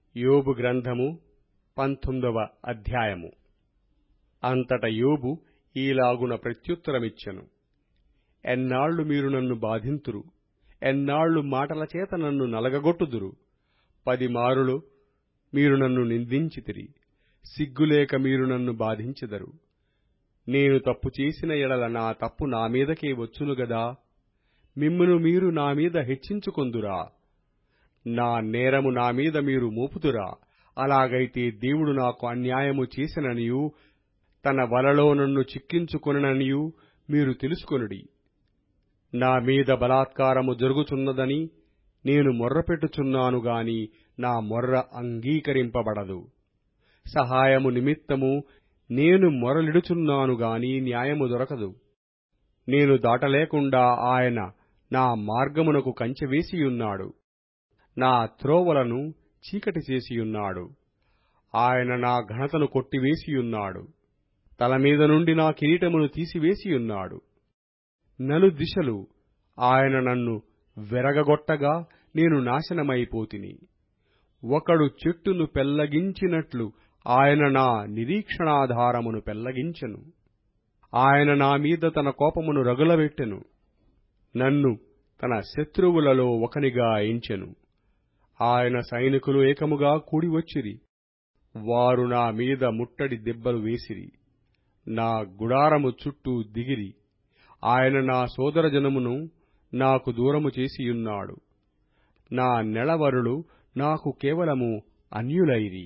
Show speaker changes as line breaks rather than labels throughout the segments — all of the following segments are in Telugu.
యోబు గ్రంథము పంతొమ్మిదవ అధ్యాయము అంతట యోబు ఈలాగున ప్రత్యుత్తరమిచ్చెను ఎన్నాళ్లు మీరు నన్ను బాధింతురు ఎన్నాళ్లు మాటల చేత నన్ను నలగగొట్టుదురు పది మారులు మీరు నన్ను నిందించితిరి సిగ్గులేక మీరు నన్ను బాధించెదరు నేను తప్పు చేసిన ఎడల నా తప్పు నా మీదకే వచ్చును గదా మిమ్మును మీరు నా మీద హెచ్చించుకొందురా నా నేరము నా మీద మీరు మోపుదురా అలాగైతే దేవుడు నాకు అన్యాయము చేసిననియూ తన వలలో నన్ను చిక్కించుకొననియూ మీరు తెలుసుకొనుడి నా మీద బలాత్కారము జరుగుచున్నదని నేను మొర్రపెట్టుచున్నాను గాని నా మొర్ర అంగీకరింపబడదు సహాయము నిమిత్తము నేను మొరలిడుచున్నాను గాని న్యాయము దొరకదు నేను దాటలేకుండా ఆయన నా మార్గమునకు కంచె వేసియున్నాడు నా త్రోవలను చీకటి చేసియున్నాడు ఆయన నా ఘనతను కొట్టివేసియున్నాడు తల మీద నుండి నా కిరీటమును తీసివేసియున్నాడు నలుదిశలు ఆయన నన్ను వెరగగొట్టగా నేను నాశనమైపోతిని ఒకడు చెట్టును పెల్లగించినట్లు ఆయన నా నిరీక్షణాధారమును పెల్లగించెను ఆయన నా మీద తన కోపమును రగులబెట్టెను నన్ను తన శత్రువులలో ఒకనిగా ఎంచెను ఆయన సైనికులు ఏకముగా కూడివచ్చిరి వారు నా మీద ముట్టడి దెబ్బలు వేసిరి నా గుడారము చుట్టూ దిగిరి ఆయన నా సోదరజనమును నాకు దూరము చేసియున్నాడు నా నెలవరులు నాకు కేవలము అన్యులైరి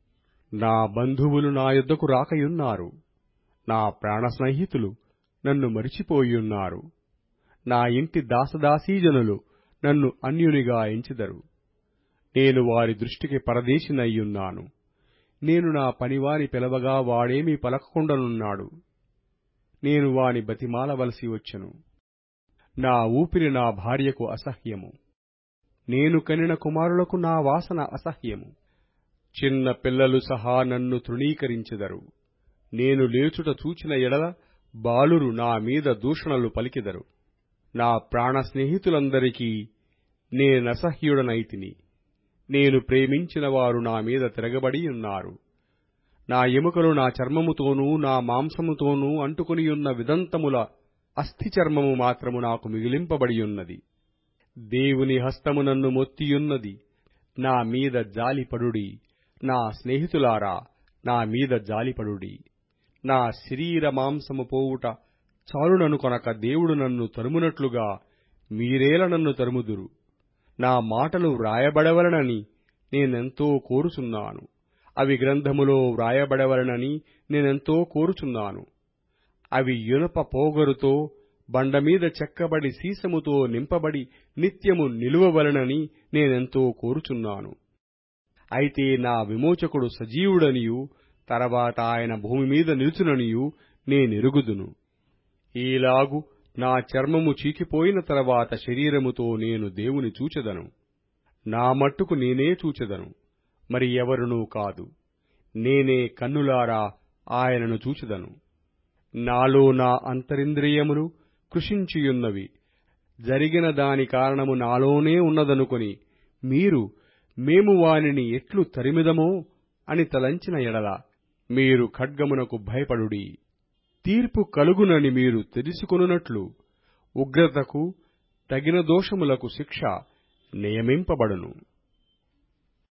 నా బంధువులు నా యొద్దకు రాకయున్నారు నా ప్రాణ స్నేహితులు నన్ను మరిచిపోయున్నారు నా ఇంటి దాసదాసీజనులు నన్ను అన్యునిగా ఎంచెదరు నేను వారి దృష్టికి పరదేశినయ్యున్నాను నేను నా పనివాని పిలవగా వాడేమీ పలకకుండనున్నాడు నేను వాని బతిమాలవలసి వచ్చెను నా ఊపిరి నా భార్యకు అసహ్యము నేను కనిన కుమారులకు నా వాసన అసహ్యము చిన్న పిల్లలు సహా నన్ను తృణీకరించెదరు నేను లేచుట చూచిన ఎడల బాలురు నా మీద దూషణలు పలికెదరు నా ప్రాణ స్నేహితులందరికీ నేనసహ్యుడనైతిని నేను ప్రేమించిన వారు నా మీద తిరగబడి ఉన్నారు నా ఎముకలు నా చర్మముతోనూ నా మాంసముతోనూ అంటుకునియున్న విదంతముల అస్థి చర్మము మాత్రము నాకు మిగిలింపబడియున్నది దేవుని హస్తము నన్ను మొత్తియున్నది నా మీద జాలిపడుడి నా స్నేహితులారా నా మీద జాలిపడుడి నా శరీర మాంసము పోవుట చాలునను కొనక దేవుడు నన్ను తరుమునట్లుగా మీరేల నన్ను తరుముదురు నా మాటలు వ్రాయబడవలనని నేనెంతో కోరుచున్నాను అవి గ్రంథములో వ్రాయబడవలనని నేనెంతో కోరుచున్నాను అవి ఇనుప పోగరుతో బండమీద చెక్కబడి సీసముతో నింపబడి నిత్యము నిలువవలనని నేనెంతో కోరుచున్నాను అయితే నా విమోచకుడు సజీవుడనియు తర్వాత ఆయన భూమి మీద నిలుచుననియు నేనెరుగుదును ఈలాగు నా చర్మము చీకిపోయిన తర్వాత శరీరముతో నేను దేవుని చూచెదను నా మట్టుకు నేనే చూచెదను మరి ఎవరునూ కాదు నేనే కన్నులారా ఆయనను చూచెదను నాలో నా అంతరింద్రియములు కృషించియున్నవి జరిగిన దాని కారణము నాలోనే ఉన్నదనుకొని మీరు మేము వానిని ఎట్లు తరిమిదమో అని తలంచిన ఎడల మీరు ఖడ్గమునకు భయపడుడి తీర్పు కలుగునని మీరు తెలుసుకొనున్నట్లు ఉగ్రతకు తగిన దోషములకు శిక్ష నియమింపబడును